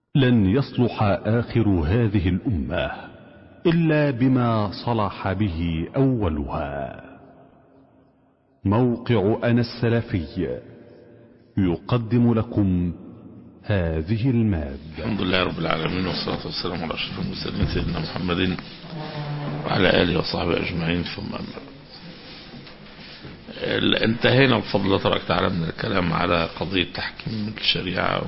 لن يصلح آخر هذه الأمة إلا بما صلح به أولها موقع أنا السلفي يقدم لكم هذه المادة الحمد لله رب العالمين والصلاة والسلام على أشرف المرسلين سيدنا محمد وعلى آله وصحبه أجمعين ثم أما بعد. انتهينا بفضل الله تبارك وتعالى من الكلام على قضية تحكيم الشريعة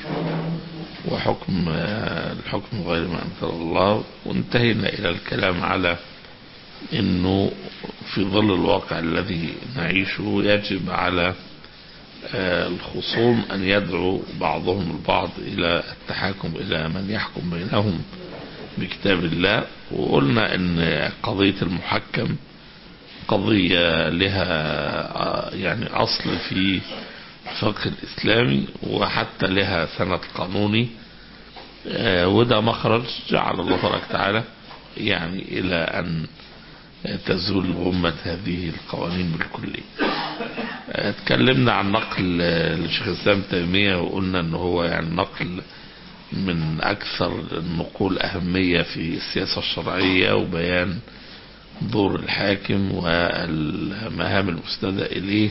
وحكم الحكم غير ما أنزل الله وانتهينا إلى الكلام على أنه في ظل الواقع الذي نعيشه يجب على الخصوم أن يدعو بعضهم البعض إلى التحاكم إلى من يحكم بينهم بكتاب الله وقلنا أن قضية المحكم قضية لها يعني أصل في الفقه الإسلامي وحتى لها سند قانوني وده مخرج جعل الله تبارك وتعالى يعني إلى أن تزول غمة هذه القوانين بالكلية اتكلمنا عن نقل لشيخ الإسلام تيمية وقلنا أنه هو يعني نقل من أكثر النقول أهمية في السياسة الشرعية وبيان دور الحاكم والمهام المسندة إليه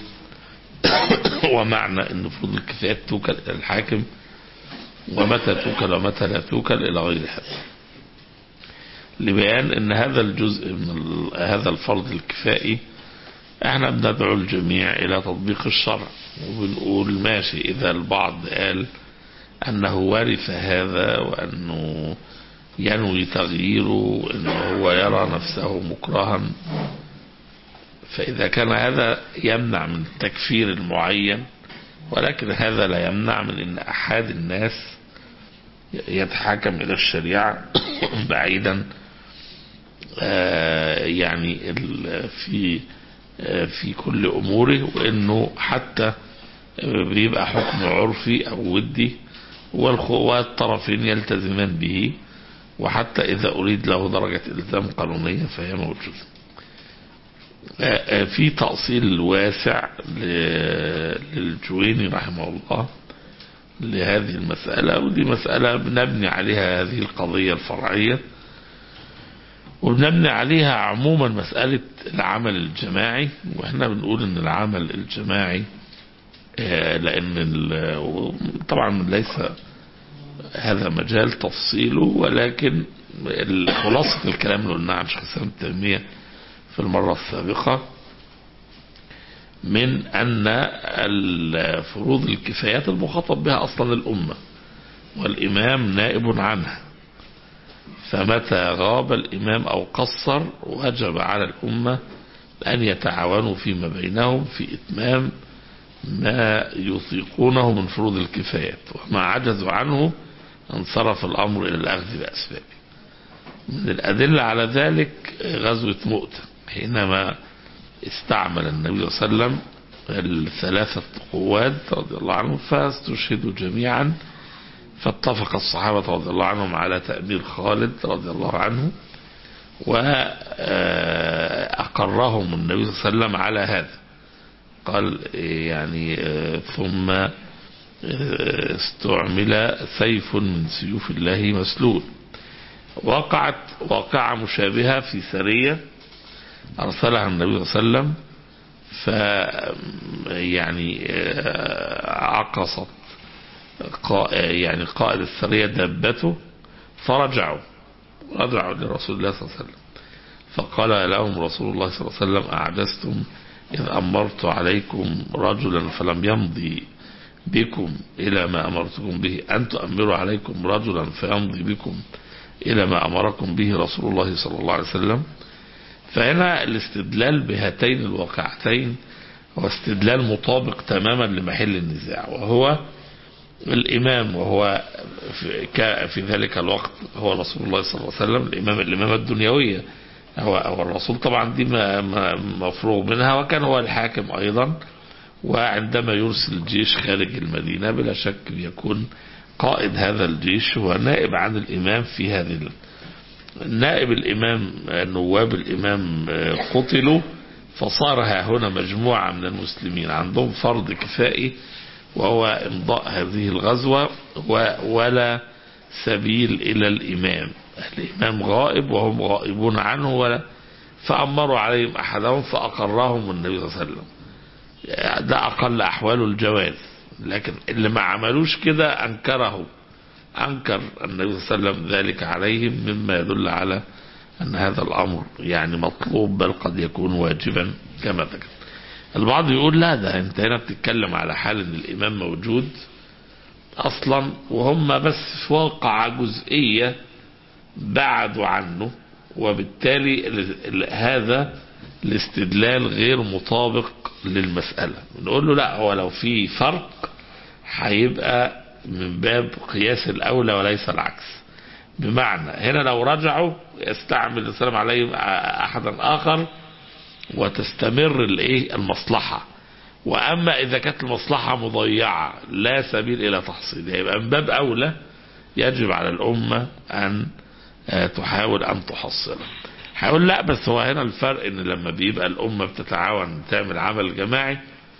ومعنى أن فروض الكفايات توكل إلى الحاكم ومتى توكل ومتى لا توكل إلى غير هذا لبيان أن هذا الجزء من هذا الفرض الكفائي احنا بندعو الجميع إلى تطبيق الشرع وبنقول ماشي إذا البعض قال أنه ورث هذا وأنه ينوي تغييره انه هو يرى نفسه مكرها فاذا كان هذا يمنع من التكفير المعين ولكن هذا لا يمنع من ان احد الناس يتحاكم الى الشريعة بعيدا يعني في في كل اموره وانه حتى بيبقى حكم عرفي او ودي والطرفين يلتزمان به وحتى إذا أريد له درجة إلزام قانونية فهي موجودة في تأصيل واسع للجويني رحمه الله لهذه المسألة ودي مسألة بنبني عليها هذه القضية الفرعية وبنبني عليها عموما مسألة العمل الجماعي واحنا بنقول ان العمل الجماعي لان طبعا ليس هذا مجال تفصيله ولكن خلاصة الكلام اللي قلناه عن شيخ الإسلام التيمية في المرة السابقة من أن فروض الكفايات المخاطب بها أصلا الأمة والإمام نائب عنها فمتى غاب الإمام أو قصر وجب على الأمة أن يتعاونوا فيما بينهم في إتمام ما يطيقونه من فروض الكفايات وما عجزوا عنه انصرف الأمر إلى الأخذ بأسبابه من الأدلة على ذلك غزوة مؤتة حينما استعمل النبي صلى الله عليه وسلم الثلاثة قوات رضي الله عنهم فاستشهدوا جميعا فاتفق الصحابة رضي الله عنهم على تأمير خالد رضي الله عنه وأقرهم النبي صلى الله عليه وسلم على هذا قال يعني ثم استعمل سيف من سيوف الله مسلول وقعت واقعة مشابهة في سرية أرسلها النبي صلى الله عليه وسلم ف يعني عقصت يعني قائد السرية دبته فرجعوا رجعوا لرسول الله صلى الله عليه وسلم فقال لهم رسول الله صلى الله عليه وسلم أعجزتم إذ أمرت عليكم رجلا فلم يمضي بكم إلى ما أمرتكم به أن تؤمروا عليكم رجلا فيمضي بكم إلى ما أمركم به رسول الله صلى الله عليه وسلم فهنا الاستدلال بهاتين الواقعتين هو استدلال مطابق تماما لمحل النزاع وهو الإمام وهو في, في ذلك الوقت هو رسول الله صلى الله عليه وسلم الإمام الإمامة الدنيوية هو, هو الرسول طبعا دي مفروغ منها وكان هو الحاكم أيضا وعندما يرسل الجيش خارج المدينة بلا شك يكون قائد هذا الجيش هو نائب عن الإمام في هذه نائب الإمام نواب الإمام قتلوا فصار ها هنا مجموعة من المسلمين عندهم فرض كفائي وهو إمضاء هذه الغزوة ولا سبيل إلى الإمام الإمام غائب وهم غائبون عنه ولا فأمروا عليهم أحدهم فأقرهم النبي صلى الله عليه وسلم ده أقل أحوال الجواز لكن اللي ما عملوش كده أنكره أنكر النبي صلى الله عليه وسلم ذلك عليهم مما يدل على أن هذا الأمر يعني مطلوب بل قد يكون واجبا كما ذكر البعض يقول لا ده انت هنا بتتكلم على حال ان الامام موجود اصلا وهم بس في واقع جزئية بعدوا عنه وبالتالي ال- ال- هذا الاستدلال غير مطابق للمسألة نقول له لا هو لو في فرق هيبقى من باب قياس الأولى وليس العكس بمعنى هنا لو رجعوا يستعمل السلام عليهم أحدا آخر وتستمر الايه المصلحة واما اذا كانت المصلحة مضيعة لا سبيل الى تحصيلها يبقى من باب اولى يجب على الامة ان آه، تحاول ان تحصلها هيقول لا بس هو هنا الفرق ان لما بيبقى الامة بتتعاون تعمل عمل جماعي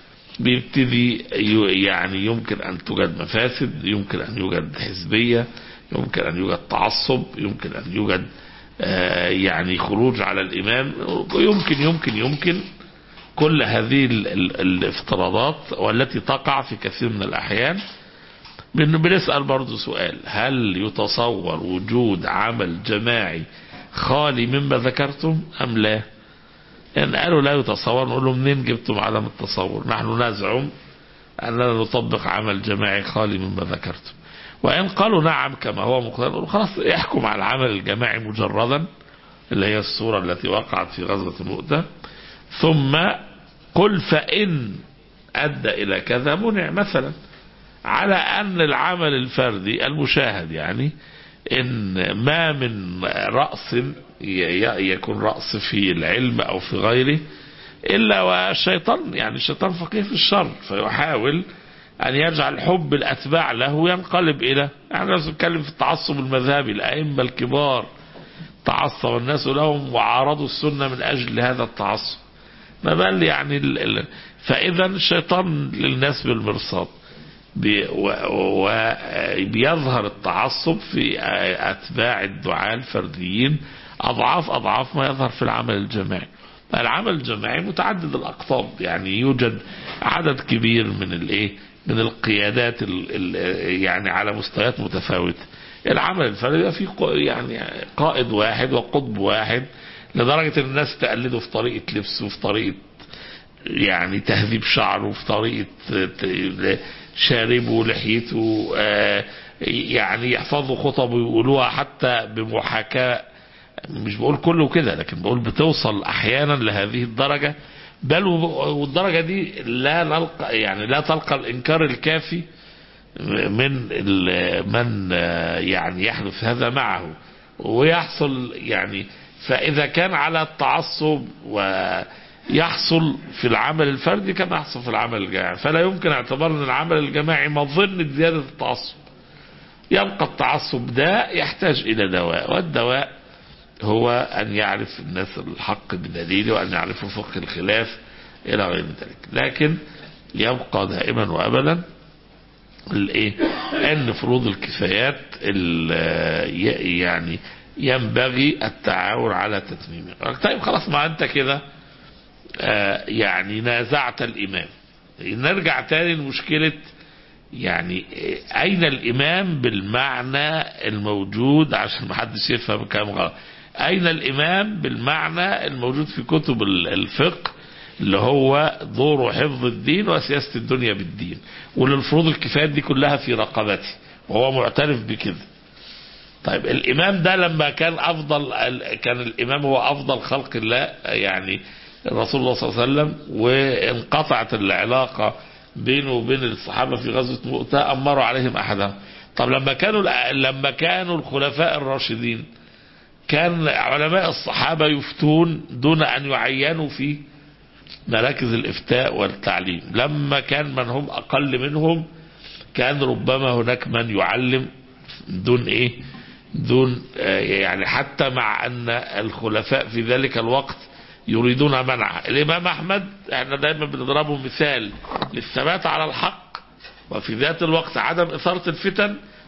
بيبتدي ي- يعني يمكن ان توجد مفاسد يمكن ان يوجد حزبية يمكن ان يوجد تعصب يمكن ان يوجد آه، يعني خروج على الإمام يمكن يمكن يمكن كل هذه ال- ال- الافتراضات والتي تقع في كثير من الأحيان بأنه بنسأل برضو سؤال هل يتصور وجود عمل جماعي خالي مما ذكرتم أم لا يعني قالوا لا يتصور نقول لهم منين جبتم عدم التصور نحن نزعم أننا نطبق عمل جماعي خالي مما ذكرتم وإن قالوا نعم كما هو مقتضى نقول خلاص احكم على العمل الجماعي مجردا اللي هي الصورة التي وقعت في غزوة مؤتة ثم قل فإن أدى إلى كذا منع مثلا على أن العمل الفردي المشاهد يعني إن ما من رأس ي- يكون رأس في العلم أو في غيره إلا والشيطان يعني الشيطان فقيه في الشر فيحاول أن يجعل حب الأتباع له ينقلب إلى يعني لازم نتكلم في التعصب المذهبي الأئمة الكبار تعصب الناس لهم وعارضوا السنة من أجل هذا التعصب ما بال يعني ال... ال... فإذا الشيطان للناس بالمرصاد بي... و- وبيظهر التعصب في أتباع الدعاة الفرديين أضعاف أضعاف ما يظهر في العمل الجماعي العمل الجماعي متعدد الأقطاب يعني يوجد عدد كبير من الإيه من القيادات ال... ال... يعني على مستويات متفاوتة العمل الفردي يبقى فيه قو- يعني قائد واحد وقطب واحد لدرجة ان الناس تقلده في طريقة لبسه وفي طريقة يعني تهذيب شعره وفي طريقة ت- شاربه ولحيته آه، يعني يحفظوا خطبه ويقولوها حتى بمحاكاة مش بقول كله كده لكن بقول بتوصل احيانا لهذه الدرجة بل والدرجة دي لا نلقى يعني لا تلقى الانكار الكافي من ال- من آه، يعني يحدث هذا معه ويحصل يعني فإذا كان على التعصب ويحصل في العمل الفردي كما يحصل في العمل الجماعي فلا يمكن اعتبار ان العمل الجماعي مظنة زيادة التعصب يبقى التعصب ده يحتاج إلى دواء والدواء هو أن يعرف الناس الحق بدليله وأن يعرفوا فقه الخلاف إلى غير ذلك لكن يبقى دائما وأبدا الايه ان فروض الكفايات ال- ي- يعني ينبغي التعاون على تتميمها طيب خلاص ما انت كده آه، يعني نازعت الامام نرجع تاني لمشكلة يعني آه، اين الامام بالمعنى الموجود عشان ما حدش يفهم كلام غلط اين الامام بالمعنى الموجود في كتب ال- الفقه اللي هو دور حفظ الدين وسياسة الدنيا بالدين وللفروض الكفايات دي كلها في رقبته وهو معترف بكده طيب الإمام ده لما كان أفضل كان الإمام هو أفضل خلق الله يعني رسول الله صلى الله عليه وسلم وانقطعت العلاقة بينه وبين الصحابة في غزوة مؤتة أمروا عليهم أحدهم طب لما كانوا لما كانوا الخلفاء الراشدين كان علماء الصحابة يفتون دون أن يعينوا في مراكز الإفتاء والتعليم لما كان من هم أقل منهم كان ربما هناك من يعلم دون إيه دون آه، يعني حتى مع أن الخلفاء في ذلك الوقت يريدون منعه الإمام أحمد احنا دايما بنضربه مثال للثبات على الحق وفي ذات الوقت عدم إثارة الفتن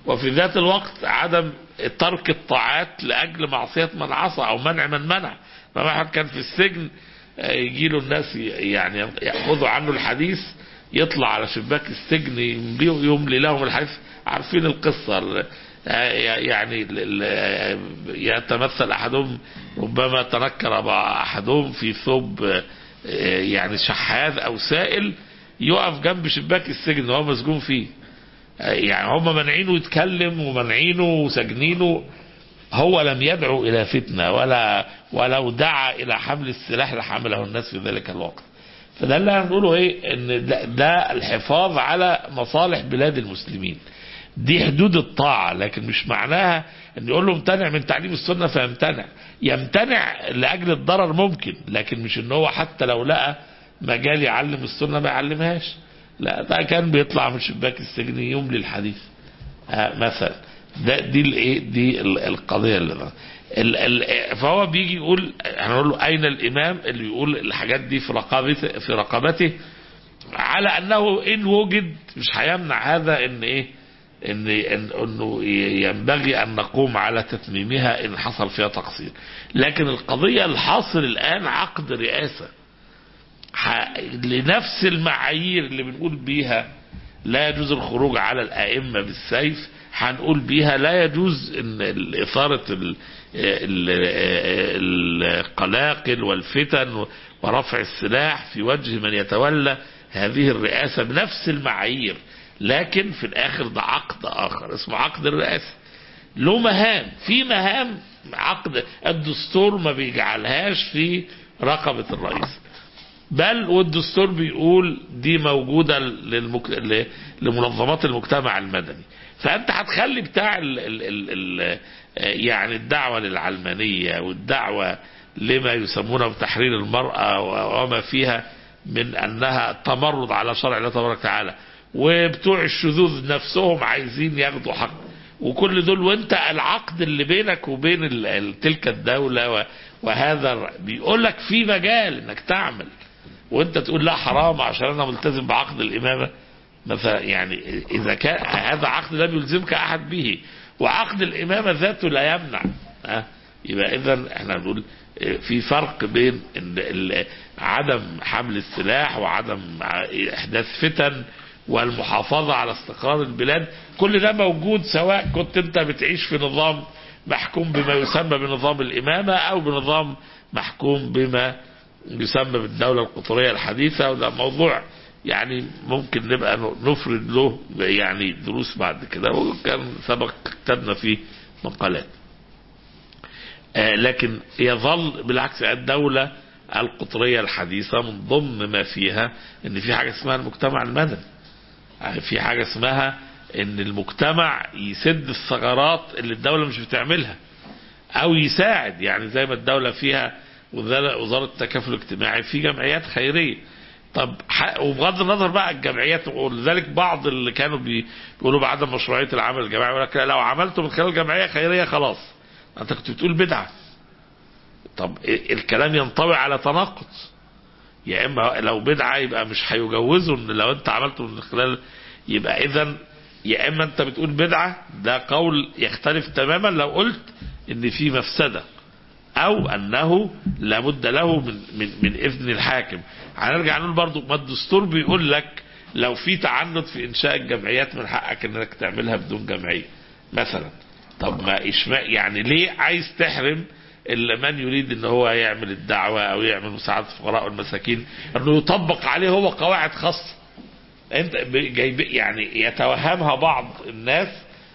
وفي ذات الوقت عدم ترك الطاعات لاجل معصيه من عصى او منع من منع ما واحد كان في السجن يجي له الناس يعني ياخذوا عنه الحديث يطلع على شباك السجن يملي يملي لهم الحديث عارفين القصه يعني يتمثل احدهم ربما تنكر احدهم في ثوب يعني شحاذ او سائل يقف جنب شباك السجن وهو مسجون فيه يعني هم منعينه يتكلم ومنعينه وسجنينه هو لم يدعو الى فتنه ولا ولو دعا الى حمل السلاح لحمله الناس في ذلك الوقت فده اللي هنقوله ايه ان ده, ده الحفاظ على مصالح بلاد المسلمين دي حدود الطاعة لكن مش معناها ان يقول له امتنع من تعليم السنة فيمتنع يمتنع لأجل الضرر ممكن لكن مش ان هو حتى لو لقى مجال يعلم السنة ما يعلمهاش لا ده كان بيطلع من شباك السجن يملي الحديث آه مثلا ده دي الايه دي القضيه اللي ال ال فهو بيجي يقول هنقول له اين الامام اللي يقول الحاجات دي في رقبته في رقبته على انه ان وجد مش هيمنع هذا ان ايه ان إن انه ينبغي ان نقوم على تتميمها ان حصل فيها تقصير لكن القضيه الحاصل الان عقد رئاسه لنفس المعايير اللي بنقول بيها لا يجوز الخروج على الائمه بالسيف هنقول بيها لا يجوز ان اثاره القلاقل والفتن ورفع السلاح في وجه من يتولى هذه الرئاسه بنفس المعايير لكن في الاخر ده عقد اخر اسمه عقد الرئاسه له مهام في مهام عقد الدستور ما بيجعلهاش في رقبه الرئيس بل والدستور بيقول دي موجودة للمك... لمنظمات المجتمع المدني فأنت هتخلي بتاع ال... ال... ال... ال... يعني الدعوة للعلمانية والدعوة لما يسمونه بتحرير المرأة وما فيها من أنها تمرد على شرع الله تبارك وتعالى وبتوع الشذوذ نفسهم عايزين ياخدوا حق وكل دول وانت العقد اللي بينك وبين ال... تلك الدولة وهذا بيقول لك في مجال انك تعمل وانت تقول لا حرام عشان انا ملتزم بعقد الامامه مثلا يعني اذا كان هذا عقد لم يلزمك احد به وعقد الامامه ذاته لا يمنع ها يبقى اذا احنا بنقول في فرق بين عدم حمل السلاح وعدم احداث فتن والمحافظه على استقرار البلاد كل ده موجود سواء كنت انت بتعيش في نظام محكوم بما يسمى بنظام الامامه او بنظام محكوم بما يسمى بالدولة القطرية الحديثة وده موضوع يعني ممكن نبقى نفرد له يعني دروس بعد كده وكان سبق كتبنا فيه مقالات آه لكن يظل بالعكس الدولة القطرية الحديثة من ضمن ما فيها ان في حاجة اسمها المجتمع المدني يعني في حاجة اسمها ان المجتمع يسد الثغرات اللي الدولة مش بتعملها او يساعد يعني زي ما الدولة فيها وزارة التكافل الاجتماعي في جمعيات خيرية طب وبغض النظر بقى الجمعيات ولذلك بعض اللي كانوا بيقولوا بعدم مشروعية العمل الجماعي يقول لك لو عملته من خلال جمعية خيرية خلاص انت كنت بتقول بدعة طب الكلام ينطبق على تناقض يا اما لو بدعة يبقى مش هيجوزوا ان لو انت عملته من خلال يبقى اذا يا اما انت بتقول بدعة ده قول يختلف تماما لو قلت ان في مفسده او انه لابد له من, من, من اذن الحاكم هنرجع نقول برضو ما الدستور بيقول لك لو في تعنت في انشاء الجمعيات من حقك انك تعملها بدون جمعيه مثلا طب ما إشماء يعني ليه عايز تحرم الا من يريد ان هو يعمل الدعوه او يعمل مساعده الفقراء والمساكين انه يطبق عليه هو قواعد خاصه انت جايب يعني يتوهمها بعض الناس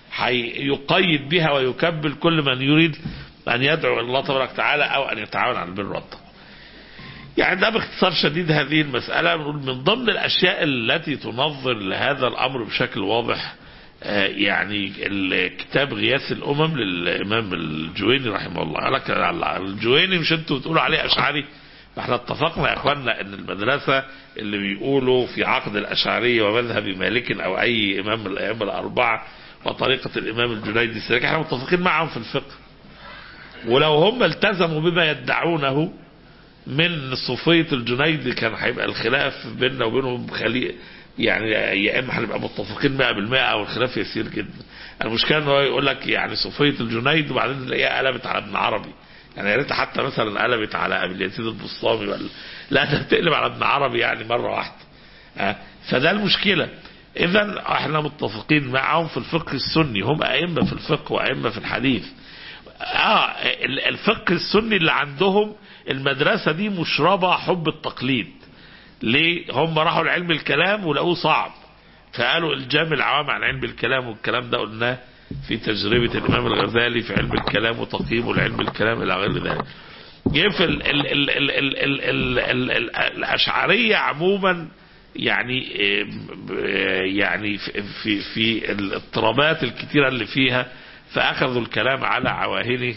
يقيد بها ويكبل كل من يريد أن يدعو الله تبارك وتعالى أو أن يتعاون على البر والتقوى. يعني ده باختصار شديد هذه المسألة بنقول من ضمن الأشياء التي تنظر لهذا الأمر بشكل واضح يعني الكتاب غياث الأمم للإمام الجويني رحمه الله قال لك الجويني مش انتوا بتقولوا عليه أشعري فاحنا اتفقنا يا اخوانا ان المدرسة اللي بيقولوا في عقد الأشعرية ومذهب مالك أو أي إمام من الأئمة الأربعة وطريقة الإمام الجنيدي السلكي احنا متفقين معهم في الفقه ولو هم التزموا بما يدعونه من صوفية الجنيد كان هيبقى الخلاف بيننا وبينهم خليق يعني يا اما هنبقى متفقين 100% او الخلاف يسير جدا المشكله ان هو يقول لك يعني صوفيه الجنيد وبعدين تلاقيها قلبت على ابن عربي يعني يا ريت حتى مثلا قلبت على ابي اليزيد البسطامي ولا لا ده بتقلب على ابن عربي يعني مره واحده آه، فده المشكله اذا احنا متفقين معهم في الفقه السني هم ائمه في الفقه وائمه في الحديث اه ال- الفقه السني اللي عندهم المدرسه دي مشربه حب التقليد ليه هم راحوا لعلم الكلام ولقوه صعب فقالوا الجام العوام عن علم الكلام والكلام ده قلناه في تجربة الإمام الغزالي في علم الكلام وتقييمه لعلم الكلام إلى غير ذلك جه في ال ال ال ال ال ال ال ال ال الأشعرية عموما يعني يعني في في, في الاضطرابات الكثيرة اللي فيها فأخذوا الكلام على عواهنه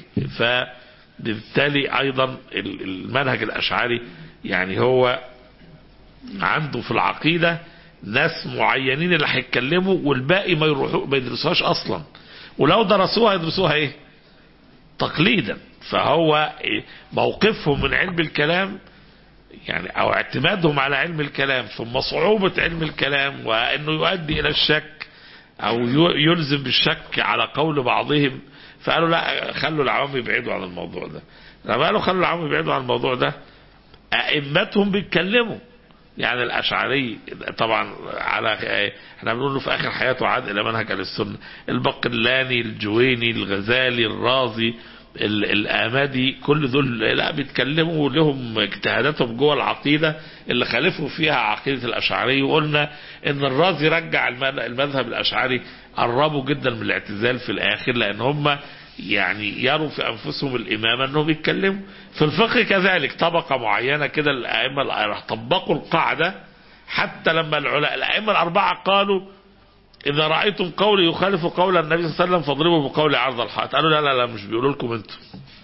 فبالتالي أيضا المنهج الأشعري يعني هو عنده في العقيدة ناس معينين اللي هيتكلموا والباقي ما يروحوا ما يدرسوهاش اصلا ولو درسوها يدرسوها ايه تقليدا فهو إيه؟ موقفهم من علم الكلام يعني او اعتمادهم على علم الكلام ثم صعوبة علم الكلام وانه يؤدي الى الشك او يلزم بالشك على قول بعضهم فقالوا لا خلوا العوام يبعدوا عن الموضوع ده لما قالوا خلوا العوام يبعدوا عن الموضوع ده ائمتهم بيتكلموا يعني الاشعري طبعا على احنا بنقول له في اخر حياته عاد الى منهج اهل السنه البقلاني الجويني الغزالي الرازي الامدي كل دول لا بيتكلموا لهم اجتهاداتهم جوه العقيده اللي خالفوا فيها عقيده الاشعري وقلنا ان الرازي رجع المذهب الاشعري قربوا جدا من الاعتزال في الاخر لان هم يعني يروا في انفسهم الامامه انهم يتكلموا في الفقه كذلك طبقه معينه كده الائمه طبقوا القاعده حتى لما العلماء الائمه الاربعه قالوا اذا رايتم قولي يخالف قول النبي صلى الله عليه وسلم فاضربوا بقول عرض الحائط قالوا لا لا لا مش بيقولوا لكم انتم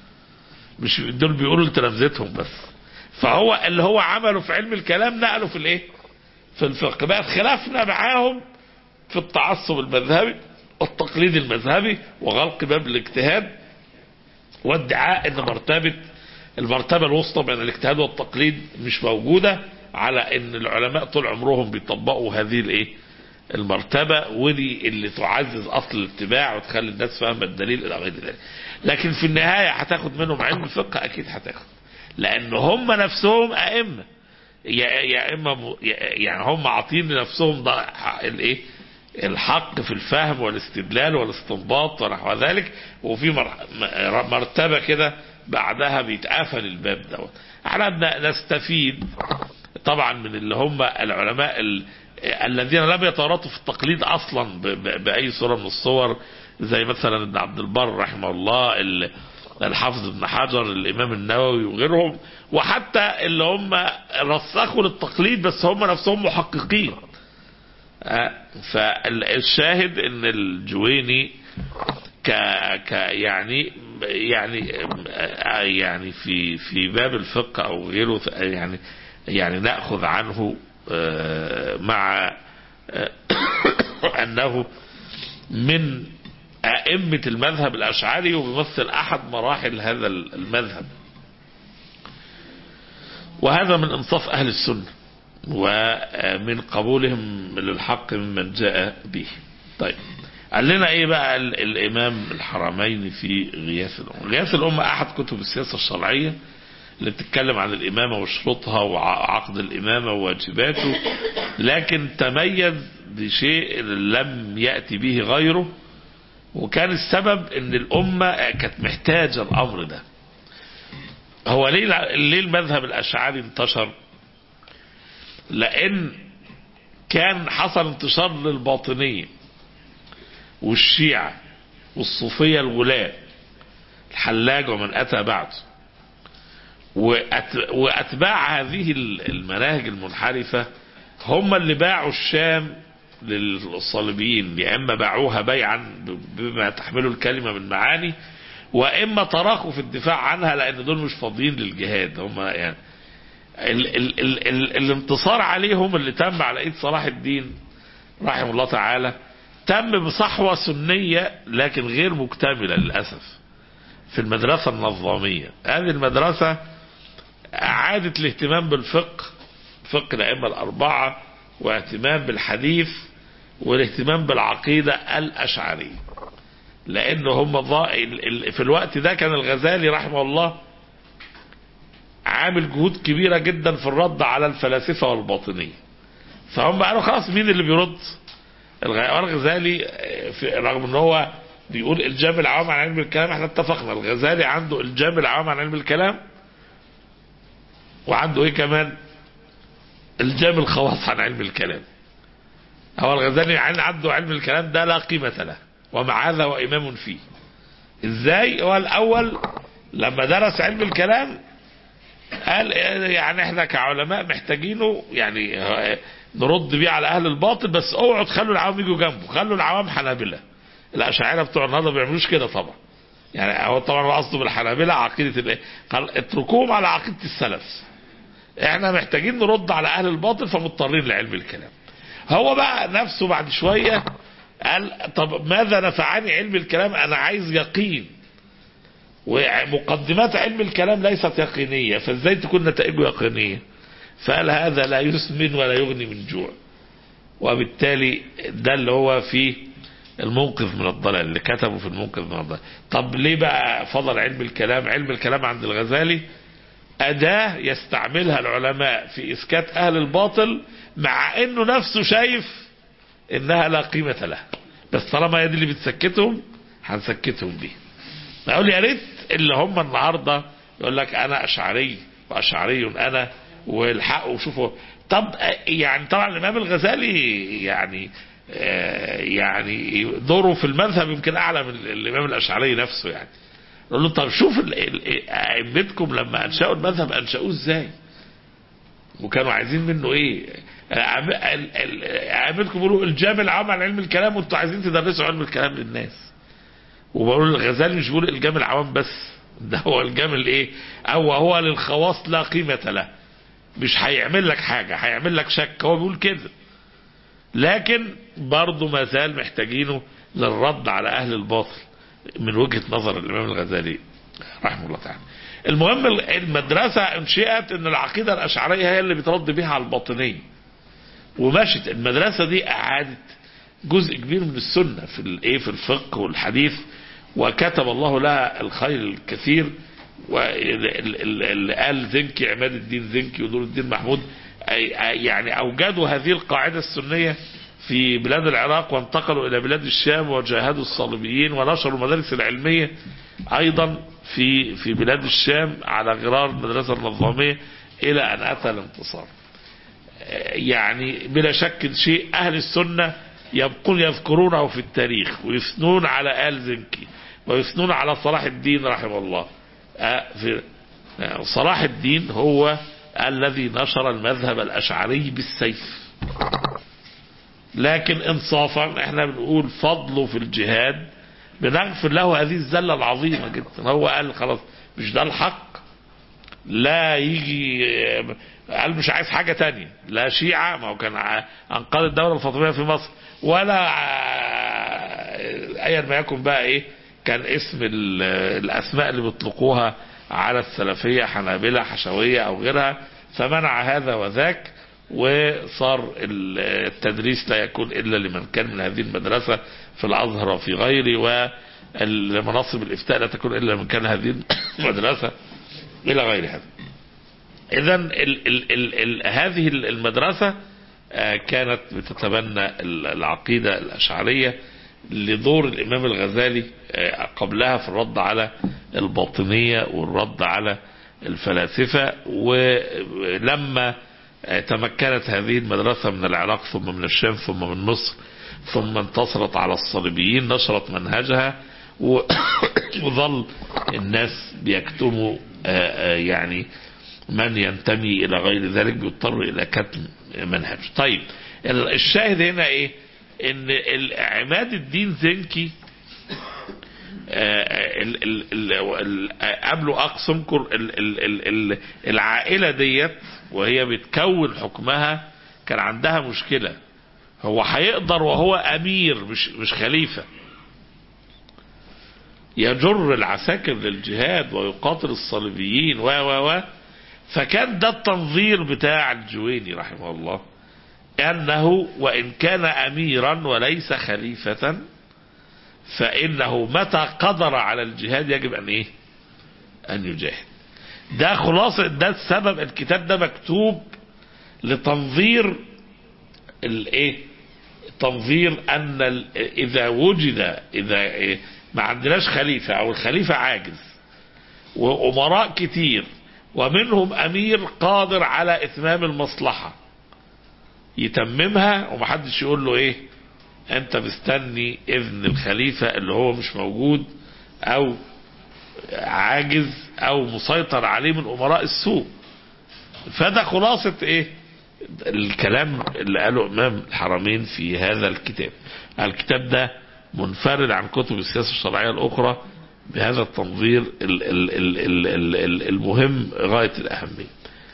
مش دول بيقولوا لتلامذتهم بس فهو اللي هو عمله في علم الكلام نقله في الايه في الفقه بقى خلافنا معاهم في التعصب المذهبي والتقليد المذهبي وغلق باب الاجتهاد وادعاء ان مرتبة المرتبة الوسطى بين الاجتهاد والتقليد مش موجودة على ان العلماء طول عمرهم بيطبقوا هذه الايه المرتبة ودي اللي تعزز اصل الاتباع وتخلي الناس فاهمة الدليل الى غير ذلك لكن في النهاية هتاخد منهم علم الفقه اكيد هتاخد لان هم نفسهم ائمة يا اما يعني هم عاطين لنفسهم الايه الحق في الفهم والاستدلال والاستنباط ونحو ذلك وفي مرتبة كده بعدها بيتقفل الباب دوت احنا نستفيد طبعا من اللي هم العلماء الذين لم يتورطوا في التقليد اصلا باي صورة من الصور زي مثلا ابن عبد البر رحمه الله الحافظ ابن حجر الامام النووي وغيرهم وحتى اللي هم رسخوا للتقليد بس هم نفسهم محققين فالشاهد ان الجويني ك ك يعني يعني يعني في في باب الفقه او غيره يعني يعني ناخذ عنه مع انه من ائمه المذهب الاشعري وبيمثل احد مراحل هذا المذهب وهذا من انصاف اهل السنه ومن قبولهم للحق ممن جاء به طيب قال لنا ايه بقى الامام الحرمين في غياث الامه غياث الامه احد كتب السياسه الشرعيه اللي بتتكلم عن الامامه وشروطها وعقد الامامه وواجباته لكن تميز بشيء لم ياتي به غيره وكان السبب ان الامه كانت محتاجه الامر ده هو ليه ليه المذهب الاشعري انتشر لان كان حصل انتشار للباطنية والشيعة والصوفية الغلاة الحلاج ومن اتى بعده واتباع هذه المناهج المنحرفة هم اللي باعوا الشام للصليبيين يا اما باعوها بيعا بما تحمله الكلمة من معاني واما تراخوا في الدفاع عنها لان دول مش فاضيين للجهاد هم يعني ال ال ال ال الانتصار عليهم اللي تم على ايد صلاح الدين رحمه الله تعالى تم بصحوة سنية لكن غير مكتملة للأسف في المدرسة النظامية هذه المدرسة أعادت الاهتمام بالفقه فقه الأئمة الأربعة واهتمام بالحديث والاهتمام بالعقيدة الأشعرية لأن هم ضا... في الوقت ده كان الغزالي رحمه الله عامل جهود كبيرة جدا في الرد على الفلاسفة والباطنية فهم قالوا خلاص مين اللي بيرد الغزالي رغم ان هو بيقول الجام العوام عن علم الكلام احنا اتفقنا الغزالي عنده الجام العوام عن علم الكلام وعنده ايه كمان الجام الخواص عن علم الكلام هو الغزالي عنده علم الكلام ده لا قيمة له ومع هذا هو إمام فيه ازاي هو الأول لما درس علم الكلام قال يعني احنا كعلماء محتاجينه يعني نرد بيه على أهل الباطل بس اوعوا تخلوا العوام يجوا جنبه خلوا العوام حنابلة الأشاعرة بتوع النهارده ما بيعملوش كده طبعا يعني هو طبعا هو قصده بالحنابلة عقيدة الايه قال اتركوهم على عقيدة السلف احنا محتاجين نرد على اهل الباطل فمضطرين لعلم الكلام هو بقى نفسه بعد شوية قال طب ماذا نفعني علم الكلام انا عايز يقين ومقدمات علم الكلام ليست يقينية فازاي تكون نتائجه يقينية فقال هذا لا يسمن ولا يغني من جوع وبالتالي ده اللي هو في المنقذ من الضلال اللي كتبه في المنقذ من الضلال طب ليه بقى فضل علم الكلام علم الكلام عند الغزالي أداة يستعملها العلماء في إسكات أهل الباطل مع أنه نفسه شايف إنها لا قيمة لها بس طالما هي دي اللي بتسكتهم هنسكتهم بيه أقول يا ريت اللي هم النهاردة يقول لك أنا أشعري وأشعري أنا والحق وشوفوا طب يعني طبعا الإمام الغزالي يعني يعني دوره في المذهب يمكن أعلى من الإمام الأشعري نفسه يعني نقول له طب شوف ائمتكم لما انشأوا المذهب انشأوه ازاي وكانوا عايزين منه ايه ائمتكم بيقولوا الجام العام عن علم الكلام وانتوا عايزين تدرسوا علم الكلام للناس وبقول الغزالي مش بيقول الجام العوام بس ده هو الجام الايه او هو للخواص لا قيمة له مش هيعمل لك حاجة هيعمل لك شك هو بيقول كده لكن برضه ما زال محتاجينه للرد على اهل الباطل من وجهة نظر الإمام الغزالي رحمه الله تعالى المهم المدرسة انشئت ان العقيدة الأشعرية هي اللي بترد بها على الباطنية ومشت المدرسة دي أعادت جزء كبير من السنة في الايه في الفقه والحديث وكتب الله لها الخير الكثير واللي قال زنكي عماد الدين زنكي ونور الدين محمود يعني أوجدوا هذه القاعدة السنية في بلاد العراق وانتقلوا إلى بلاد الشام وجاهدوا الصليبيين ونشروا المدارس العلمية أيضا في في بلاد الشام على غرار المدرسة النظامية إلى أن أتى الانتصار يعني بلا شك شيء أهل السنة يبقون يذكرونه في التاريخ ويثنون على آل زنكي ويثنون على صلاح الدين رحمه الله في صلاح الدين هو الذي نشر المذهب الأشعري بالسيف لكن انصافا احنا بنقول فضله في الجهاد بنغفر له هذه الزلة العظيمة جدا هو قال خلاص مش ده الحق لا يجي قال مش عايز حاجة تانية لا شيعة ما هو كان انقاذ الدولة الفاطمية في مصر ولا ايا ما يكن بقى ايه كان اسم الاسماء اللي بيطلقوها على السلفية حنابلة حشوية او غيرها فمنع هذا وذاك وصار التدريس لا يكون إلا لمن كان من هذه المدرسة في الأزهر وفي غيره والمناصب الإفتاء لا تكون إلا لمن كان هذه المدرسة إلى غير هذا إذا هذه المدرسة كانت بتتبنى العقيدة الأشعرية لدور الإمام الغزالي قبلها في الرد على الباطنية والرد على الفلاسفة ولما تمكنت هذه المدرسة من العراق ثم من الشام ثم من مصر ثم انتصرت على الصليبيين نشرت منهجها وظل الناس بيكتموا يعني من ينتمي إلى غير ذلك بيضطر إلى كتم منهج طيب الشاهد هنا إيه إن عماد الدين زنكي قبله أقسمكر العائلة ديت وهي بتكون حكمها كان عندها مشكلة هو هيقدر وهو أمير مش, مش خليفة يجر العساكر للجهاد ويقاتل الصليبيين و و و فكان ده التنظير بتاع الجويني رحمه الله أنه وإن كان أميرا وليس خليفة فإنه متى قدر على الجهاد يجب أن إيه أن يجاهد ده خلاصة ده السبب الكتاب ده مكتوب لتنظير الايه تنظير ان ال- اذا وجد اذا إيه ما عندناش خليفة او الخليفة عاجز وامراء كتير ومنهم امير قادر على اتمام المصلحة يتممها ومحدش يقول له ايه انت مستني اذن الخليفة اللي هو مش موجود او عاجز او مسيطر عليه من امراء السوء فده خلاصة ايه الكلام اللي قاله امام الحرمين في هذا الكتاب الكتاب ده منفرد عن كتب السياسة الشرعية الاخرى بهذا التنظير ال- ال- ال- ال- ال- ال- المهم غاية الاهمية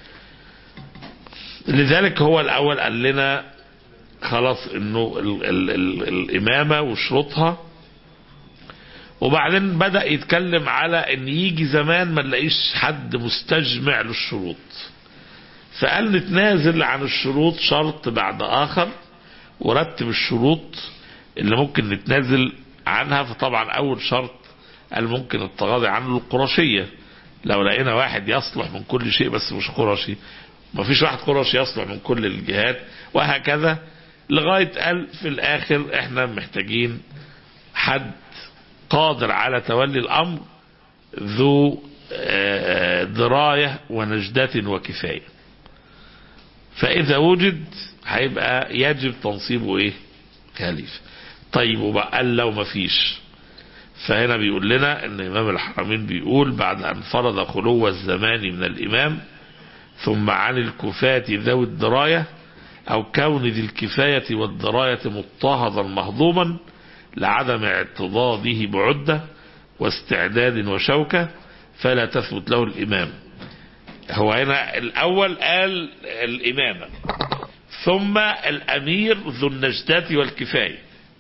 لذلك هو الاول قال لنا خلاص انه ال ال ال الامامة وشروطها وبعدين بدأ يتكلم على ان يجي زمان ما نلاقيش حد مستجمع للشروط فقال نتنازل عن الشروط شرط بعد اخر ورتب الشروط اللي ممكن نتنازل عنها فطبعا اول شرط قال ممكن التغاضي عنه القرشية لو لقينا واحد يصلح من كل شيء بس مش قرشي ما فيش واحد قرشي يصلح من كل الجهات وهكذا لغاية قال في الاخر احنا محتاجين حد قادر على تولي الامر ذو آه، دراية ونجدة وكفاية فإذا وجد هيبقى يجب تنصيبه إيه خليفة طيب وبقى قال لو ما فيش فهنا بيقول لنا ان امام الحرمين بيقول بعد ان فرض خلو الزمان من الامام ثم عن الكفاة ذوي الدراية او كون ذي الكفاية والدراية مضطهدا مهضوما لعدم اعتضاده بعدة واستعداد وشوكة فلا تثبت له الامام هو هنا الاول قال الامامة ثم الامير ذو النجدات والكفاية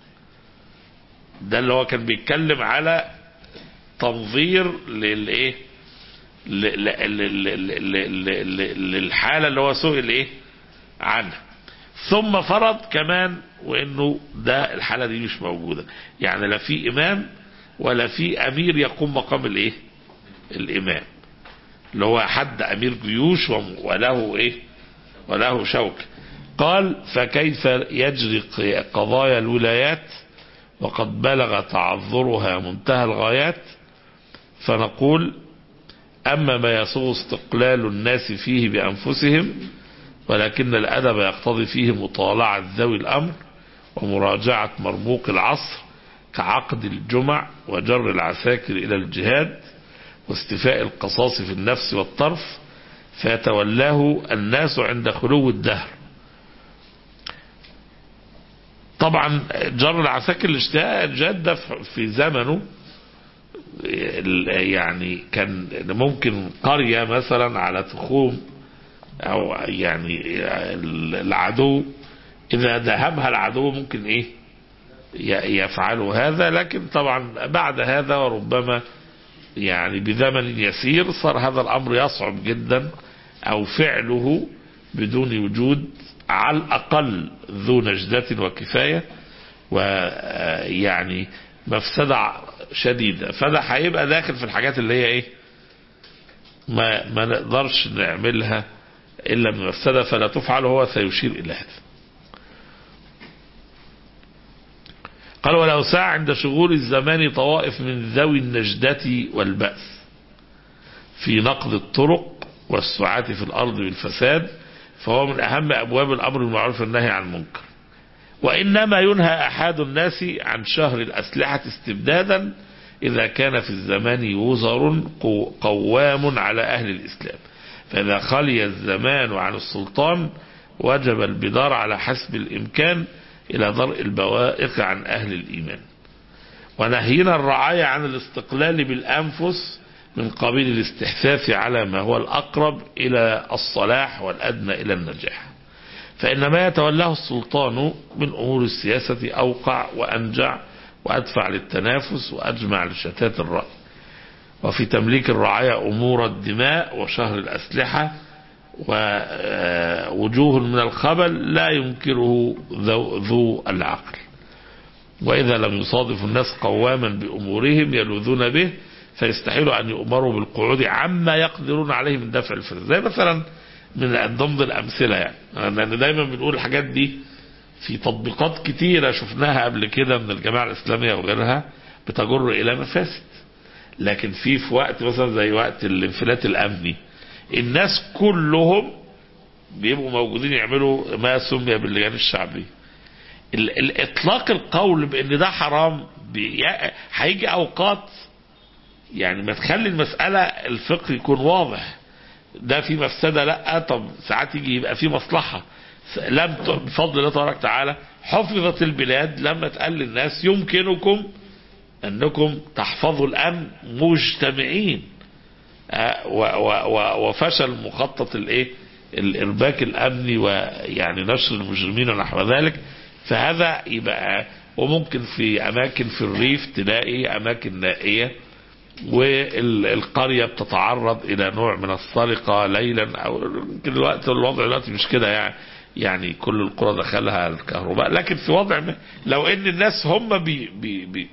ده اللي هو كان بيتكلم على تنظير للايه ل- ل- ل- ل- ل- ل- ل- للحالة اللي هو سئل ايه عنها ثم فرض كمان وانه ده الحالة دي مش موجودة يعني لا في امام ولا في امير يقوم مقام الايه الامام اللي هو حد امير جيوش وم- وله ايه وله شوك قال فكيف يجري ق- قضايا الولايات وقد بلغ تعذرها منتهى الغايات فنقول أما ما يسوغ استقلال الناس فيه بأنفسهم ولكن الأدب يقتضي فيه مطالعة ذوي الأمر ومراجعة مرموق العصر كعقد الجمع وجر العساكر إلى الجهاد واستيفاء القصاص في النفس والطرف فيتولاه الناس عند خلو الدهر طبعا جر العساكر الاشتهاء الجهاد ده في زمنه ال- يعني كان ممكن قرية مثلا على تخوم او يعني العدو اذا دهمها العدو ممكن ايه ي- يفعلوا هذا لكن طبعا بعد هذا وربما يعني بزمن يسير صار هذا الامر يصعب جدا او فعله بدون وجود على الاقل ذو نجدة وكفاية ويعني مفسدة شديدة فده هيبقى داخل في الحاجات اللي هي ايه ما, ما نقدرش نعملها الا بمفسدة فلا تفعل هو سيشير الى هذا قال ولو ساعة عند شغول الزمان طوائف من ذوي النجدة والبأس في نقض الطرق والسعاة في الأرض بالفساد فهو من أهم أبواب الأمر بالمعروف والنهي عن المنكر وإنما ينهى أحد الناس عن شهر الأسلحة استبدادا إذا كان في الزمان وزر قو- قوام على أهل الإسلام فإذا خلي الزمان عن السلطان وجب البدار على حسب الإمكان إلى درء البوائق عن أهل الإيمان ونهينا الرعاية عن الاستقلال بالأنفس من قبيل الاستحثاث على ما هو الأقرب إلى الصلاح والأدنى إلى النجاح فإن ما يتولاه السلطان من أمور السياسة أوقع وأنجع وأدفع للتنافس وأجمع لشتات الرأي وفي تمليك الرعاية أمور الدماء وشهر الأسلحة ووجوه من الخبل لا ينكره ذو, ذو العقل وإذا لم يصادف الناس قواما بأمورهم يلوذون به فيستحيل أن يؤمروا بالقعود عما يقدرون عليه من دفع الفساد زي مثلا من ضمن الأمثلة يعني لأن دايما بنقول الحاجات دي في تطبيقات كتيرة شفناها قبل كده من الجماعة الإسلامية وغيرها بتجر إلى مفاسد لكن في في وقت مثلا زي وقت الانفلات الأمني الناس كلهم بيبقوا موجودين يعملوا ما سمي باللجان الشعبية ال- ال- اطلاق القول بان ده حرام بي- هيجي اوقات يعني ما تخلي المسألة الفقه يكون واضح ده في مفسدة لا طب ساعات يجي يبقى في مصلحة س- لم ت- بفضل الله تبارك وتعالى حفظت البلاد لما تقال للناس يمكنكم انكم تحفظوا الامن مجتمعين آه، و- و- و- وفشل مخطط الايه الارباك الامني ويعني نشر المجرمين ونحو ذلك فهذا يبقى وممكن في اماكن في الريف تلاقي اماكن نائيه والقرية بتتعرض إلى نوع من السرقة ليلا أو يمكن الوقت الوضع دلوقتي مش كده يعني يعني كل القرى دخلها الكهرباء لكن في وضع ما لو ان الناس هم بي بي بي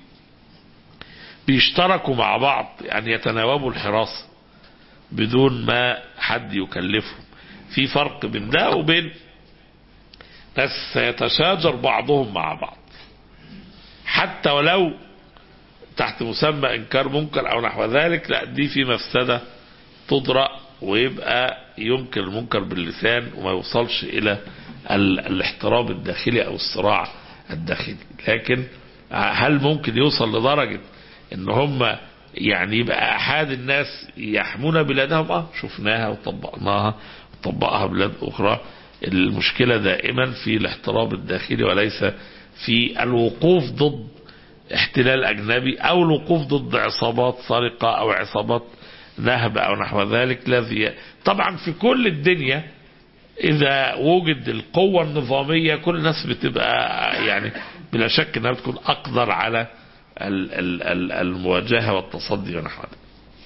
بيشتركوا مع بعض يعني يتناوبوا الحراسة بدون ما حد يكلفهم في فرق بين ده وبين ناس سيتشاجر بعضهم مع بعض حتى ولو تحت مسمى انكار منكر او نحو ذلك لا دي في مفسدة تضرأ ويبقى ينكر المنكر باللسان وما يوصلش الى ال- الاحترام الداخلي او الصراع الداخلي لكن هل ممكن يوصل لدرجة ان هم يعني يبقى احد الناس يحمون بلادهم اه شفناها وطبقناها وطبقها بلاد اخرى المشكلة دائما في الاحترام الداخلي وليس في الوقوف ضد احتلال اجنبي او الوقوف ضد عصابات سرقة او عصابات نهب او نحو ذلك الذي طبعا في كل الدنيا اذا وجد القوة النظامية كل الناس بتبقى يعني بلا شك انها بتكون اقدر على ال- ال- ال- المواجهة والتصدي ونحو ذلك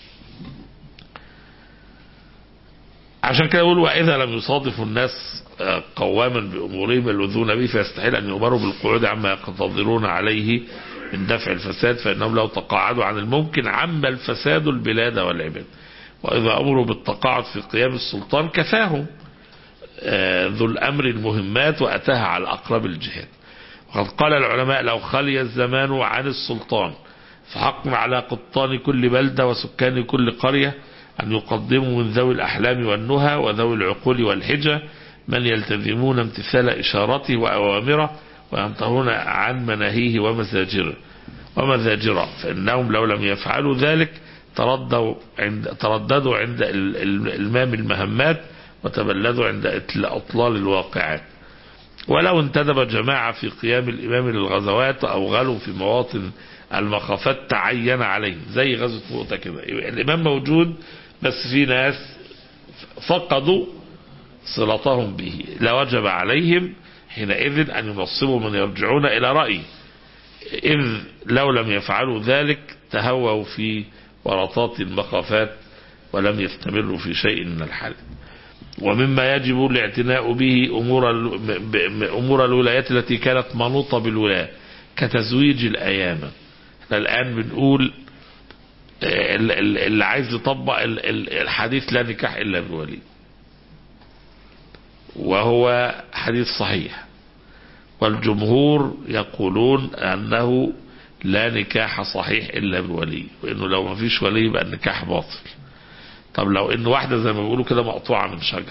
عشان كده يقول واذا لم يصادف الناس آه، قواما بامورهم يلوذون به فيستحيل ان يؤمروا بالقعود عما يقتدرون عليه من دفع الفساد فانهم لو تقاعدوا عن الممكن عم الفساد البلاد والعباد واذا امروا بالتقاعد في قيام السلطان كفاهم آه، ذو الامر المهمات واتاها على اقرب الجهات وقد قال العلماء لو خلي الزمان عن السلطان فحق على قطان كل بلدة وسكان كل قرية أن يقدموا من ذوي الأحلام والنهى وذوي العقول والحجة من يلتزمون امتثال إشارته وأوامره وينتهون عن مناهيه ومزاجره ومزاجره فإنهم لو لم يفعلوا ذلك تردوا عند ترددوا عند ال- ال- المام المهمات وتبلدوا عند إطل- أطلال الواقعات ولو انتدب جماعة في قيام الإمام للغزوات أو غلوا في مواطن المخافات تعين عليهم زي غزوة مؤتة كده يبقى الإمام موجود بس في ناس فقدوا صلتهم به لوجب عليهم حينئذ أن ينصبوا من يرجعون إلى رأيه إذ لو لم يفعلوا ذلك تهووا في ورطات المخافات ولم يستمروا في شيء من الحل ومما يجب الاعتناء به أمور, ال- ب- ب- أمور الولايات التي كانت منوطة بالولاة كتزويج الأيامة احنا الآن بنقول آه، ال- ال- اللي عايز يطبق ال- ال- الحديث لا نكاح إلا بولي وهو حديث صحيح والجمهور يقولون أنه لا نكاح صحيح إلا بولي وإنه لو ما فيش ولي يبقى النكاح باطل طب لو ان واحدة زي ما بيقولوا كده مقطوعة من شجرة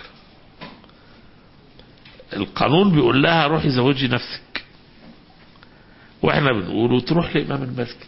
القانون بيقول لها روحي زوجي نفسك واحنا بنقوله تروح لإمام المسجد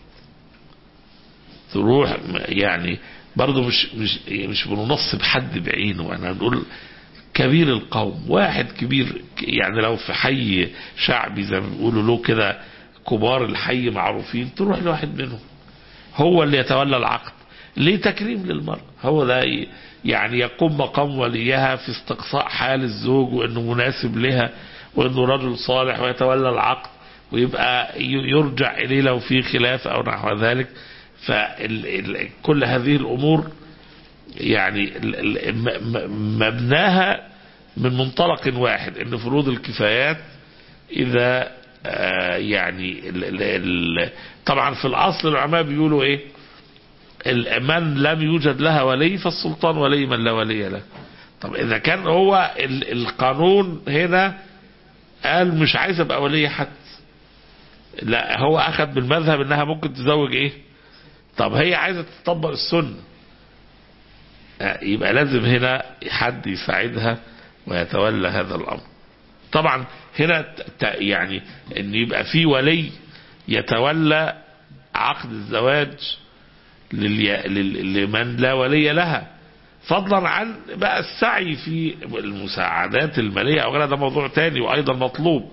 تروح يعني برضه مش مش مش بننصب حد بعينه احنا بنقول كبير القوم واحد كبير يعني لو في حي شعبي زي ما بيقولوا له كده كبار الحي معروفين تروح لواحد منهم هو اللي يتولى العقد ليه تكريم للمرأة هو ده ي- يعني يقوم مقام وليها في استقصاء حال الزوج وانه مناسب لها وانه رجل صالح ويتولى العقد ويبقى ي- يرجع اليه لو في خلاف او نحو ذلك فكل هذه الامور يعني ال- ال- م- م- مبناها من منطلق واحد ان فروض الكفايات اذا آه، يعني ال ال ال طبعا في الاصل العلماء بيقولوا ايه ال- من لم يوجد لها ولي فالسلطان ولي من لا ولي له طب اذا كان هو ال- القانون هنا قال مش عايز ابقى ولي حد لا هو اخذ بالمذهب انها ممكن تزوج ايه طب هي عايزه تطبق السنه آه، يبقى لازم هنا حد يساعدها ويتولى هذا الامر طبعا هنا ت- ت- يعني ان يبقى في ولي يتولى عقد الزواج للي- لل- لمن لا ولي لها فضلا عن بقى السعي في المساعدات المالية او غيرها ده موضوع تاني وايضا مطلوب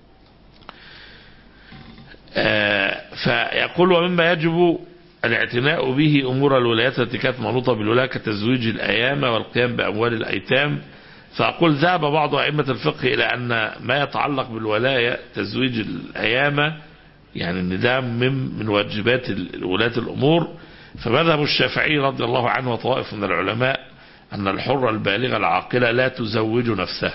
آه، فيقول ومما يجب الاعتناء به امور الولايات التي كانت منوطه بالولايه كتزويج الايام والقيام باموال الايتام فاقول ذهب بعض ائمه الفقه الى ان ما يتعلق بالولايه تزويج الايام يعني ان ده من من واجبات ال- ولاة الامور فمذهب الشافعي رضي الله عنه وطوائف من العلماء ان الحره البالغه العاقله لا تزوج نفسها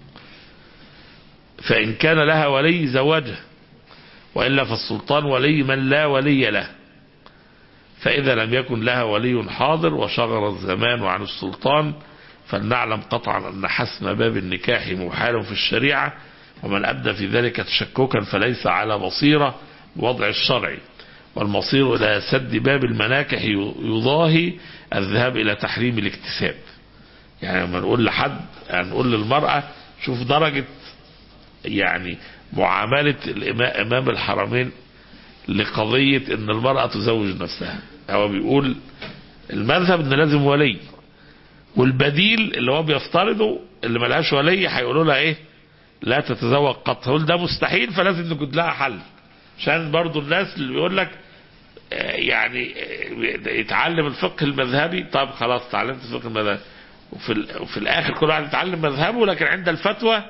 فان كان لها ولي زوجها والا فالسلطان ولي من لا ولي له فإذا لم يكن لها ولي حاضر وشغل الزمان عن السلطان فلنعلم قطعا أن حسم باب النكاح محال في الشريعة ومن أبدى في ذلك تشككا فليس على بصيرة بوضع الشرع والمصير إلى سد باب المناكح يضاهي الذهاب إلى تحريم الاكتساب يعني لما نقول لحد نقول للمرأة شوف درجة يعني معاملة الإمام إمام الحرمين لقضية ان المرأة تزوج نفسها هو بيقول المذهب ان لازم ولي والبديل اللي هو بيفترضه اللي ملهاش ولي هيقولوا لها ايه لا تتزوج قط هقول ده مستحيل فلازم نجد لها حل عشان برضو الناس اللي بيقول لك آه، يعني آه، يتعلم الفقه المذهبي طب خلاص تعلمت الفقه المذهبي وفي, ال- وفي الاخر كل واحد يتعلم مذهبه لكن عند الفتوى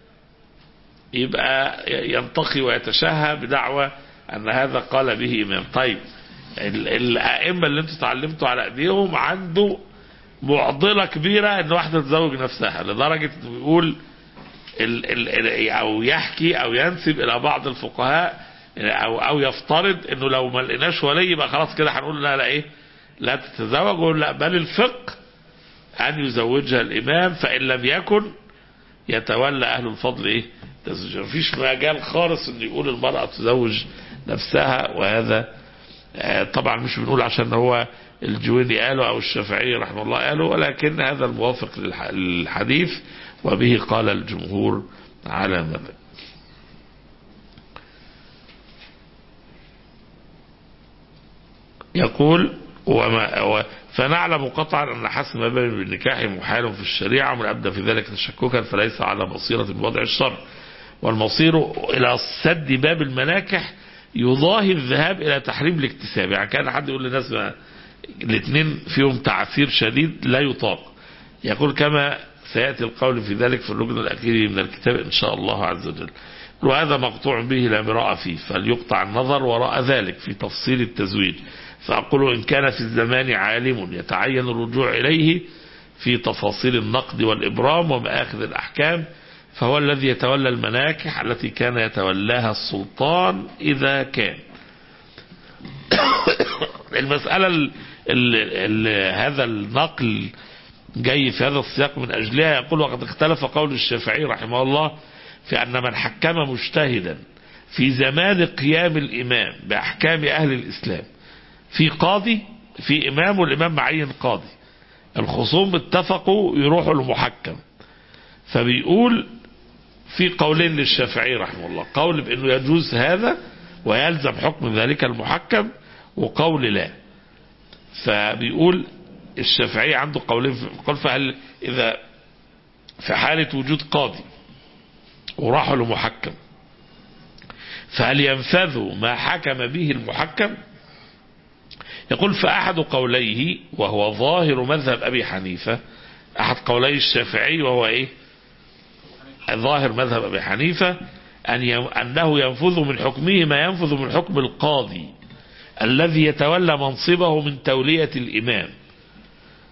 يبقى ينتقي ويتشهى بدعوى ان هذا قال به امام طيب ال- الائمه اللي انتوا اتعلمتوا على ايديهم عنده معضله كبيره ان واحده تزوج نفسها لدرجه انه بيقول ال ال ال او يحكي او ينسب الى بعض الفقهاء او او يفترض انه لو ما لقيناش ولي يبقى خلاص كده هنقول لا لا ايه لا تتزوج ولا لا بل الفقه ان يزوجها الامام فان لم يكن يتولى اهل الفضل ايه تزوجها مفيش مجال خالص ان يقول المرأة تزوج نفسها وهذا آه، طبعا مش بنقول عشان هو الجويني قاله او الشافعي رحمه الله قاله ولكن هذا الموافق للح- للحديث وبه قال الجمهور على مذهب يقول وما و فنعلم قطعا ان حسم باب النكاح محال في الشريعه ومن ابدى في ذلك تشككا فليس على بصيره بوضع الشرع والمصير الى سد باب المناكح يضاهي الذهاب الى تحريم الاكتساب يعني كان حد يقول للناس ما- الاثنين فيهم تعثير شديد لا يطاق يقول كما سياتي القول في ذلك في الركن الاخير من الكتاب ان شاء الله عز وجل وهذا مقطوع به لا مراء فيه فليقطع النظر وراء ذلك في تفصيل التزويج فأقول إن كان في الزمان عالم يتعين الرجوع إليه في تفاصيل النقد والإبرام ومآخذ الأحكام فهو الذي يتولى المناكح التي كان يتولاها السلطان إذا كان المسألة ال ال ال هذا النقل جاي في هذا السياق من أجلها يقول وقد اختلف قول الشافعي رحمه الله في أن من حكم مجتهدا في زمان قيام الإمام بأحكام أهل الإسلام في قاضي في إمام والإمام معين قاضي الخصوم اتفقوا يروحوا لمحكم فبيقول في قولين للشافعي رحمه الله قول بأنه يجوز هذا ويلزم حكم ذلك المحكم وقول لا فبيقول الشافعي عنده قولين قال فهل إذا في حالة وجود قاضي وراحوا لمحكم فهل ينفذوا ما حكم به المحكم يقول فأحد قوليه وهو ظاهر مذهب أبي حنيفة أحد قولي الشافعي وهو إيه ظاهر مذهب أبي حنيفة أن ي... أنه ينفذ من حكمه ما ينفذ من حكم القاضي الذي يتولى منصبه من تولية الإمام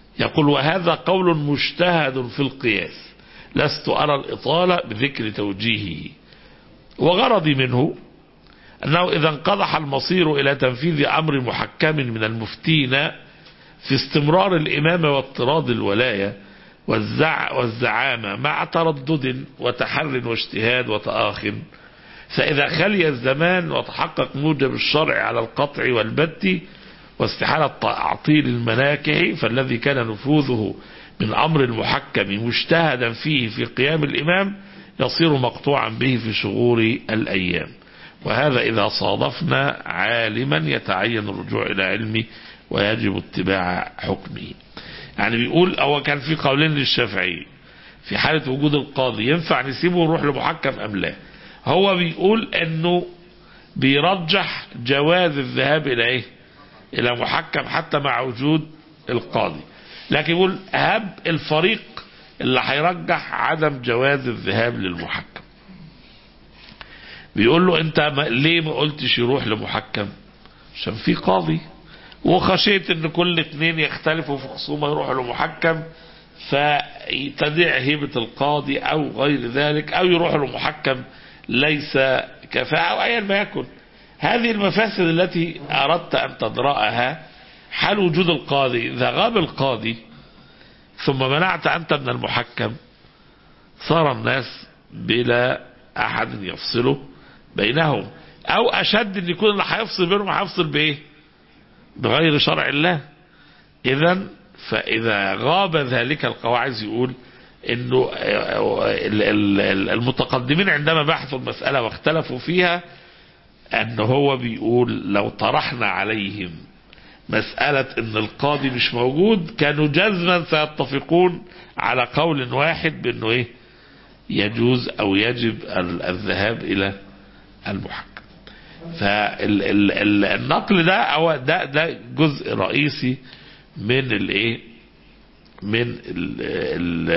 يقول وهذا قول مجتهد في القياس لست أرى الإطالة بذكر توجيهه وغرضي منه أنه إذا انقضح المصير إلى تنفيذ أمر محكم من المفتين في استمرار الإمامة واضطراد الولاية والزع والزعامة مع تردد وتحر واجتهاد وتآخ فإذا خلي الزمان وتحقق موجب الشرع على القطع والبت واستحالة تعطيل المناكح فالذي كان نفوذه من أمر المحكم مجتهدا فيه في قيام الإمام يصير مقطوعا به في شغور الأيام وهذا إذا صادفنا عالما يتعين الرجوع إلى علمه ويجب اتباع حكمه يعني بيقول هو كان في قولين للشافعي في حالة وجود القاضي ينفع نسيبه ونروح لمحكم أم لا هو بيقول انه بيرجح جواز الذهاب الى ايه الى محكم حتى مع وجود القاضي لكن يقول هب الفريق اللي هيرجح عدم جواز الذهاب للمحكم بيقول له انت ما ليه ما قلتش يروح لمحكم عشان في قاضي وخشيت ان كل اتنين يختلفوا في خصومه يروحوا لمحكم فتضيع هيبة القاضي او غير ذلك او يروح لمحكم ليس كفاءة او ايا ما يكن هذه المفاسد التي اردت ان تدرأها حال وجود القاضي اذا غاب القاضي ثم منعت انت من المحكم صار الناس بلا احد يفصله بينهم او اشد ان يكون اللي هيفصل بينهم هيفصل بايه بغير شرع الله اذا فاذا غاب ذلك القواعد يقول انه المتقدمين عندما بحثوا المسألة واختلفوا فيها ان هو بيقول لو طرحنا عليهم مسألة ان القاضي مش موجود كانوا جزما سيتفقون على قول واحد بانه ايه يجوز او يجب الذهاب الى المحكم فالنقل ده او ده ده جزء رئيسي من الايه من ال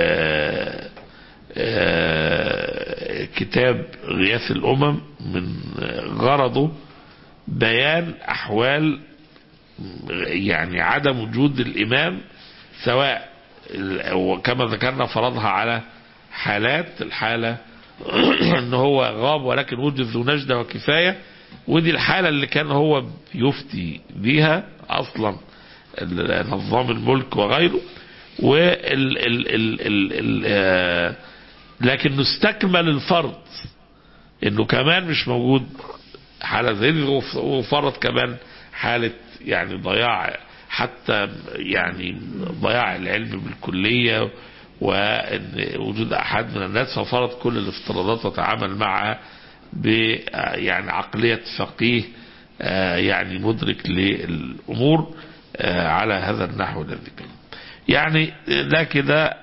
ال كتاب غياث الامم من غرضه بيان احوال يعني عدم وجود الامام سواء كما ذكرنا فرضها على حالات الحاله ان هو غاب ولكن وجد ذو نجدة وكفاية ودي الحالة اللي كان هو يفتي بيها اصلا نظام الملك وغيره وال ال ال ال ال لكن نستكمل الفرض انه كمان مش موجود حالة زي دي وفرض كمان حالة يعني ضياع حتى يعني ضياع العلم بالكلية وان وجود احد من الناس ففرض كل الافتراضات وتعامل معها ب يعني عقلية فقيه يعني مدرك للامور على هذا النحو الذي كان يعني ده كده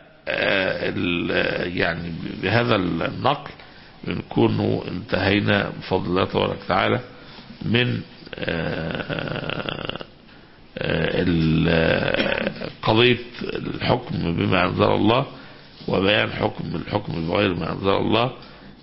يعني بهذا النقل بنكون انتهينا بفضل الله تبارك وتعالى من قضية الحكم بما أنزل الله وبيان حكم الحكم بغير ما أنزل الله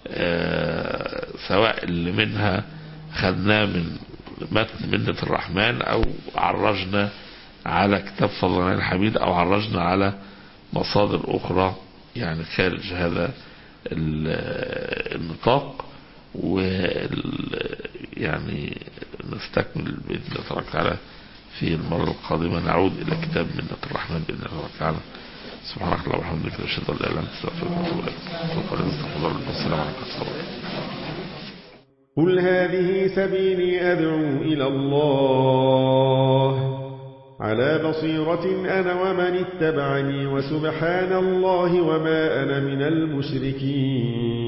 سواء اللي منها خدناه من متن منة الرحمن أو عرجنا على كتاب فضلنا الحميد أو عرجنا على مصادر أخرى يعني خارج هذا النطاق و يعني نستكمل بإذن الله تبارك وتعالى في المرة القادمة نعود إلى كتاب منة الرحمن بإذن الله تعالى سبحانك اللهم وبحمدك أشهد أن لا إله إلا أنت أستغفرك وأتوب إليك استغفر الله والسلام عليكم ورحمة الله قل هذه سبيلي أدعو إلى الله على بصيرة أنا ومن اتبعني وسبحان الله وما أنا من المشركين